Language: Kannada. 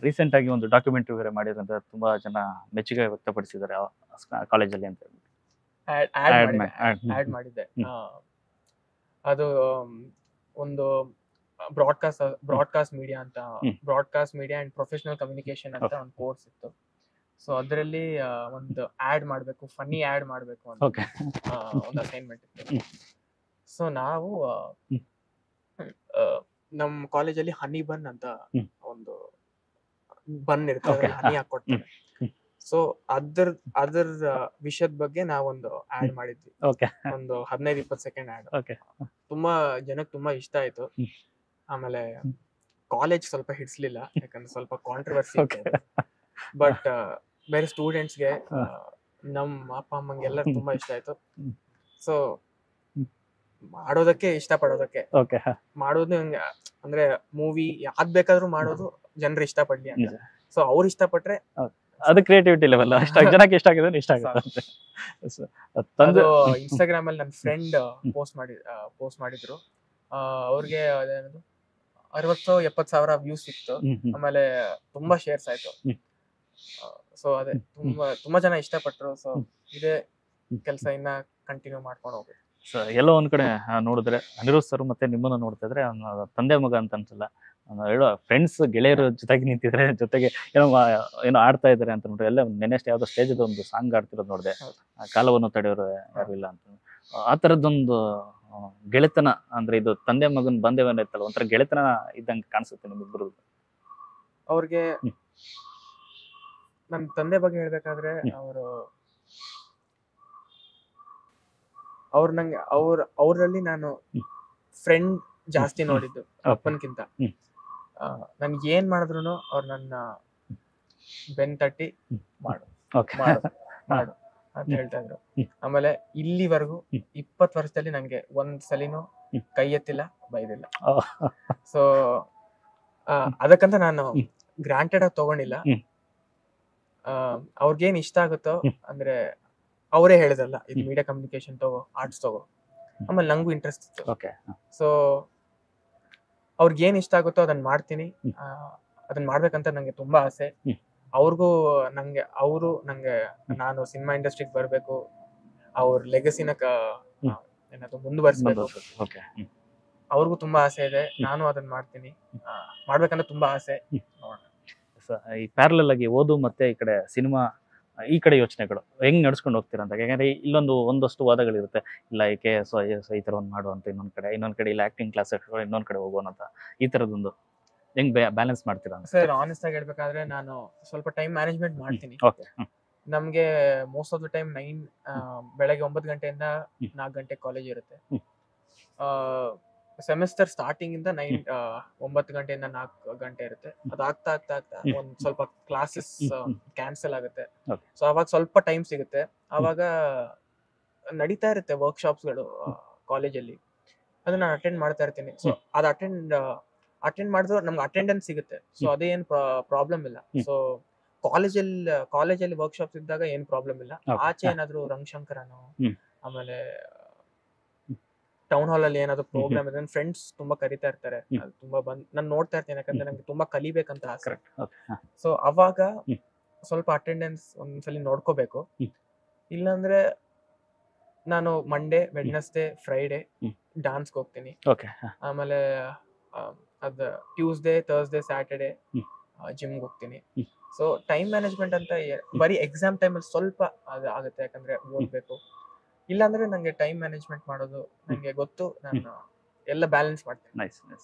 ರೀಸೆಂಟ್ ಆಗಿ ಒಂದು ಡಾಕ್ಯುಮೆಂಟ್ರಿ ಬೇರೆ ಮಾಡಿದ್ರಂತ ತುಂಬಾ ಜನ ಮೆಚ್ಚುಗೆ ವ್ಯಕ್ತಪಡಿಸಿದ್ದಾರೆ ಕಾಲೇಜಲ್ಲಿ ಅಂತ ಹೇಳ್ಬಿಟ್ಟು ಆಡ್ Ad ಮಾಡಿದ್ದೆ ಮಾ- ad- ಹ್ಮ್. ಆಡ್ ಮಾಡಿದ್ದೆ ಹ್ಮ್. ಆ, ಅದು ಆಮ್, ಒಂದು ಬ್ರಾಡ್ಕಾಸ್ಟ್ ಬ್ರಾಡ್ಕಾಸ್ಟ್ ಮೀಡಿಯಾ ಅಂತ ಹ್ಮ್. Broadcast media and professional communication ಅಂತ Okay. ಒಂದು ಕೋರ್ಸ್ ಇತ್ತು ಸೊ ಅದರಲ್ಲಿ ಒಂದು ಆಡ್ ಮಾಡಬೇಕು ಫನ್ನಿ ಆಡ್ ಮಾಡಬೇಕು ಅಂತ ಓಕೆ ಆ, ಒಂದು ಅಸೈನ್ಮೆಂಟ್ ಇತ್ತು ಹ್ಮ್. ಸೊ ನಾವು ಆ, ಹ್ಮ್. ಆ, ನಮ್ಮ ಕಾಲೇಜಲ್ಲಿ ಹನಿ ಬನ್ ಅಂತ ಹ್ಮ್. ಒಂದು ಬನ್ ಇರ್ತದೆ Okay. ಹನಿ ಹಾಕೊಡ್ತಾರೆ ಹ್ಮ್. ಸೊ ಅದ್ರ ಅದ್ರ ವಿಷಯದ ಬಗ್ಗೆ ನಾವೊಂದು ಆಡ್ ಮಾಡಿದ್ವಿ ಓಕೆ ಒಂದು ಹದಿನೈದು ಇಪ್ಪತ್ತು ಸೆಕೆಂಡ್ ಆಡ್ ಓಕೆ ತುಂಬಾ ಜನಕ್ಕೆ ತುಂಬಾ ಇಷ್ಟ ಆಯ್ತು ಹ್ಮ್. ಆಮೇಲೆ ಹ್ಮ್. ಕಾಲೇಜ್ ಸ್ವಲ್ಪ ಹಿಡ್ಸ್ಲಿಲ್ಲ ಯಾಕಂದ್ರೆ ಸ್ವಲ್ಪ ಕಾಂಟ್ರವರ್ಸಿ ಓಕೆ ಬಟ್ ಬೇರೆ ಸ್ಟೂಡೆಂಟ್ಸ್ಗೆ ಹಾ. ನಮ್ಮ ಅಪ್ಪ ಅಮ್ಮಂಗೆಲ್ಲ ಹ್ಮ್. ತುಂಬಾ ಇಷ್ಟ ಆಯ್ತು ಹ್ಮ್. ಸೊ ಹ್ಮ್. ಮಾಡೋದಕ್ಕೆ ಇಷ್ಟ ಪಡೋದಕ್ಕೆ ಓಕೆ ಮಾಡೋದು ಹಂಗೆ ಅಂದ್ರೆ ಮೂವಿ ಯಾವ್ದ್ ಬೇಕಾದ್ರೂ ಮಾಡೋದು ಜನರು ಇಷ್ಟ ಪಡ್ಲಿ ಅಂತ ನಿಜ. ಸೊ ಅವ್ರು ಇಷ್ಟಪಟ್ರೆ ಅದು ಕ್ರಿಯೇಟಿವಿಟಿ ಲೆವೆಲ್ ಅಷ್ಟ ಜನಕ್ಕೆ ಇಷ್ಟ ಆಗಿದೆ ಇಷ್ಟ ಆಗುತ್ತೆ So, ಅದ್ ತಂದೆ ಅದು ಹ್ಮ್. ಇನ್ಸ್ಟಾಗ್ರಾಮ್ ಅಲ್ಲಿ ನನ್ನ ಫ್ರೆಂಡ್ ಪೋಸ್ಟ್ ಮಾಡಿ ಪೋಸ್ಟ್ ಮಾಡಿದ್ರು ಆ, ಅವ್ರಿಗೆ ಅದೇನದು ಅರವತ್ತು ಎಪ್ಪತ್ ಸಾವಿರ ವ್ಯೂಸ್ ಸಿಕ್ತು ಹ್ಮ್, ಹ್ಮ್. ಆಮೇಲೆ ತುಂಬಾ ಶೇರ್ಸ್ ಆಯ್ತು ಹ್ಮ್. ಸೊ ಅದೇ ತುಂಬಾ ತುಂಬಾ ಜನ ಇಷ್ಟಪಟ್ರು ಸೊ ಹ್ಮ್. ಇದೇ ಹ್ಮ್. ಕೆಲಸ ಇನ್ನ ಕಂಟಿನ್ಯೂ ಮಾಡ್ಕೊಂಡು ಹೋಗ್ಬೇಕು So, ಎಲ್ಲೋ ಒಂದ್ ಕಡೆ ಆ, ನೋಡಿದ್ರೆ ಅನಿರುದ್ಧ್ ಸರ್ ಮತ್ತೆ ನಿಮ್ಮನ್ನ ನೋಡ್ತಾ ಇದ್ರೆ ಅವ್ನ ತಂದೆ ಮಗ ಅಂತ ಅನ್ಸಲ್ಲ ಅವ್ನು ಹೇಳೋ ಫ್ರೆಂಡ್ಸ್ ಗೆಳೆಯರು ಜೊತೆಗೆ ನಿಂತಿದ್ರೆ ಜೊತೆಗೆ ಏನೋ ಮಾ- ಏನೋ ಆಡ್ತಾ ಇದಾರೆ ಅಂತ ನೋಡ್ರಿ ಎಲ್ಲ ನೆನೆಸ್ಟ್ ಯಾವ್ದೋ ಸ್ಟೇಜ್ ಒಂದು ಸಾಂಗ್ ಆಡ್ತಿರೋದು ನೋಡಿದೆ ಹೌದು. ಕಾಲವನ್ನು ತಡೆಯೋರು ಯಾರು ಇಲ್ಲ ಅಂತ ಆ ಥರದ್ದೊಂದು ಆ, ಗೆಳೆತನ ಅಂದ್ರೆ ಇದು ತಂದೆ ಮಗನ್ ಬಾಂಧವ್ಯ ಇತ್ತಲ್ಲ ಒಂಥರ ಗೆಳೆತನ ಇದ್ದಂಗೆ ಕಾಣಿಸುತ್ತೆ ನಿಮ್ಮಿಬ್ರು ಅವ್ರಿಗೆ ಹ್ಮ್. ನಮ್ ತಂದೆ ಬಗ್ಗೆ ಹೇಳ್ಬೇಕಾದ್ರೆ ಹ್ಮ್. ಅವರು ಅವ್ರ ನಂಗೆ ಅವ್ರ ಅವ್ರಲ್ಲಿ ನಾನು ಹ್ಮ್. ಫ್ರೆಂಡ್ ಜಾಸ್ತಿ ಹ್ಮ್. ನೋಡಿದ್ದು ಅಪ್ಪನ್ಕಿಂತ ಹ್ಮ್. ನನ್ಗೆ ಏನ್ ಮಾಡಿದ್ರು ಅವ್ರು ನನ್ನ ಬೆನ್ ತಟ್ಟಿ ಹ್ಮ್. ಮಾಡು ಓಕೆ ಮಾಡು ಮಾಡು ಅಂತ ಹ್ಮ್. ಹೇಳ್ತಾ ಇದ್ರು ಹ್ಮ್. ಆಮೇಲೆ ಇಲ್ಲಿವರೆಗೂ ಹ್ಮ್. ಇಪ್ಪತ್ ವರ್ಷದಲ್ಲಿ ನಂಗೆ ಒಂದ್ ಸಲಿನೂ ಹ್ಮ್. ಕೈ ಎತ್ತಿಲ್ಲ ಬೈದಿಲ್ಲ ಸೊ ಅದಕ್ಕಂತ ನಾನು ಹ್ಮ್. ಗ್ರಾಂಟೆಡ್ ಆಗಿ ತಗೊಂಡಿಲ್ಲ ಹ್ಮ್. ಆ, ಅವ್ರಿಗೇನ್ ಇಷ್ಟ ಆಗುತ್ತೋ ಹ್ಮ್. ಅಂದ್ರೆ ಅವರೇ ಹೇಳಿದ್ರಲ್ಲ ಇದು ಹ್ಮ್. ಮೀಡಿಯಾ ಕಮ್ಯುನಿಕೇಶನ್ ತಗೋ ಆರ್ಟ್ಸ್ ತಗೋ ಆಮೇಲೆ ನಂಗೂ ಇಂಟ್ರೆಸ್ಟ್ ಇತ್ತು ಓಕೆ ಸೊ ಅವ್ರಿಗೇನ್ ಇಷ್ಟ ಆಗುತ್ತೋ ಅದನ್ನ ಮಾಡ್ತೀನಿ ಹ್ಮ್. ಆ, ಅದನ್ನ ಮಾಡ್ಬೇಕಂತ ನಂಗೆ ತುಂಬಾ ಆಸೆ ಹ್ಮ್. ಅವ್ರಿಗೂ ನಂಗೆ ಅವರು ನಂಗೆ ನಾನು ಸಿನಿಮಾ ಇಂಡಸ್ಟ್ರಿಗೆ ಬರ್ಬೇಕು ಅವ್ರ ಲೆಗಸಿನ ಹ್ಮ್. ಏನದು ಮುಂದುವರಿಸ್ಬೇಕು ಓಕೆ ಅವ್ರಿಗೂ ತುಂಬಾ ಆಸೆ ಇದೆ ನಾನು ಅದನ್ನ ಮಾಡ್ತೀನಿ ಆ, ಮಾಡ್ಬೇಕಂತ ತುಂಬಾ ಆಸೆ ನೋಡೋಣ ಈ ಪ್ಯಾರಲಲ್ ಆಗಿ ಓದು ಮತ್ತೆ ಈ ಕಡೆ ಸಿನಿಮಾ ಈ ಕಡೆ ಯೋಚನೆಗಳು ಹೆಂಗ್ ನಡ್ಸ್ಕೊಂಡು ಹೋಗ್ತೀರಾ ಅಂತ ಯಾಕಂದ್ರೆ ಇಲ್ಲೊಂದು ಒಂದಷ್ಟು ವಾದಗಳಿರುತ್ತೆ ಇಲ್ಲ ಈ ಕೆ ಎಸ್ ಐ ಎಸ್ ಈ ತರ ಒಂದು ಮಾಡುವಂತ ಇನ್ನೊಂದ್ ಕಡೆ ಇನ್ನೊಂದ್ ಕಡೆ ಇಲ್ಲ ಆಕ್ಟಿಂಗ್ ಕ್ಲಾಸ್ ಇನ್ನೊಂದ್ ಕಡೆ ಹೋಗೋಣ ಅಂತ ಈ ತರದೊಂದು ಹೆಂಗ್ ಬ್ಯಾಲೆನ್ಸ್ ಮಾಡ್ತೀರಾ ಅಂತ ಸರ್ ಆನೆಸ್ಟ್ ಆಗಿ ಹೇಳ್ಬೇಕಾದ್ರೆ ನಾನು ಸ್ವಲ್ಪ ಟೈಮ್ ಮ್ಯಾನೇಜ್ಮೆಂಟ್ ಮಾಡ್ತೀನಿ ಓಕೆ ನಮ್ಗೆ most of the time nine ಬೆಳಗ್ಗೆ ಒಂಬತ್ತು ಗಂಟೆಯಿಂದ ಹ್ಮ್. ನಾಲ್ಕು ಗಂಟೆ ಕಾಲೇಜ್ ಇರುತ್ತೆ ಹ್ಮ್. ಸೆಮಿಸ್ಟರ್ ಸ್ಟಾರ್ಟಿಂಗ್ ಇಂದ ನೈನ್ ಒಂಬತ್ತು ಗಂಟೆಯಿಂದ ನಾಲ್ಕು ಗಂಟೆ ಇರುತ್ತೆ ಅದಾಗ್ತಾ ಆಗ್ತಾ ಆಗ್ತಾ ಹ್ಮ್. ಒಂದ್ ಸ್ವಲ್ಪ ಕ್ಲಾಸಸ್ ಹ್ಮ್. ಕ್ಯಾನ್ಸಲ್ ಆಗುತ್ತೆ Okay. ಸೊ ಅವಾಗ ಸ್ವಲ್ಪ ಟೈಮ್ ಸಿಗುತ್ತೆ ಅವಾಗ ನಡೀತಾ ಇರುತ್ತೆ ವರ್ಕ್ಶಾಪ್ಸ್ಗಳು ಕಾಲೇಜಲ್ಲಿ ಅದನ್ನ ನಾನು ಅಟೆಂಡ್ ಮಾಡ್ತಾ ಇರ್ತೀನಿ ಸೊ ಹ್ಮ್. ಅದು ಅಟೆಂಡ್ ಅಟೆಂಡ್ ಮಾಡಿದ್ರೆ ನಮ್ಗೆ ಅಟೆಂಡೆನ್ಸ್ ಸಿಗುತ್ತೆ ಸೊ ಹ್ಮ್. ಅದೇನು ಪ್ರಾಬ್ಲಮ್ ಇಲ್ಲ ಹ್ಮ್. ಸೊ ಕಾಲೇಜಲ್ಲಿ ಕಾಲೇಜಲ್ಲಿ ವರ್ಕ್ಶಾಪ್ಸ್ ಇದ್ದಾಗ ಏನ್ ಪ್ರಾಬ್ಲಮ್ ಇಲ್ಲ Okay. ಆಚೆ ಏನಾದ್ರು ರಂಗಶಂಕರನೋ ಹ್ಮ್. ಆಮೇಲೆ ಟೌನ್ ಹಾಲ್ ಅಲ್ಲಿ ಏನಾದ್ರು ಹ್ಮ್. ಪ್ರೋಗ್ರಾಮ್ ಇದೆ ಫ್ರೆಂಡ್ಸ್ ತುಂಬಾ ಕರಿತಾ ಇರ್ತಾರೆ ಹ್ಮ್. ಅದು ತುಂಬಾ ಬಂದ್ ನಾನು ನೋಡ್ತಾ ಇರ್ತೀನಿ ಯಾಕಂದ್ರೆ ಹ್ಮ್. ನಂಗೆ ತುಂಬಾ ಕಲಿಬೇಕಂತ ಆಸೆ ಕರೆಕ್ಟ್ ಓಕೆ ಸೊ ಅವಾಗ ಹ್ಮ್. ಸ್ವಲ್ಪ ಅಟೆಂಡೆನ್ಸ್ ಒಂದ್ಸಲಿ ನೋಡ್ಕೋಬೇಕು ಹ್ಮ್. ಇಲ್ಲಾಂದ್ರೆ ನಾನು ಮಂಡೇ ವೆಡ್ನೆಸ್ಡೇ ಫ್ರೈಡೇ ಹ್ಮ್. ಡಾನ್ಸ್ಗೆ ಹೋಗ್ತೀನಿ ಓಕೆ ಆಮೇಲೆ ಅದ ಟ್ಯೂಸ್ಡೇ ಥರ್ಸ್ಡೇ ಸ್ಯಾಟರ್ಡೇ ಹ್ಮ್. ಜಿಮ್ಗೆ ಹೋಗ್ತೀನಿ ಹ್ಮ್. ಸೊ ಟೈಮ್ ಮ್ಯಾನೇಜ್ಮೆಂಟ್ ಅಂತ ಎ- ಬರೀ ಎಕ್ಸಾಮ್ ಟೈಮಲ್ಲಿ ಸ್ವಲ್ಪ ಅದು ಆಗುತ್ತೆ ಯಾಕಂದ್ರೆ ಓದ್ಬೇಕು ಇಲ್ಲಾಂದ್ರೆ ನಂಗೆ ಟೈಮ್ ಮ್ಯಾನೇಜ್ಮೆಂಟ್ ಮಾಡೋದು ನಂಗೆ ಗೊತ್ತು ನಾನು ಎಲ್ಲ ಬ್ಯಾಲೆನ್ಸ್ ಮಾಡ್ತೀನಿ ನೈಸ್ ನೈಸ್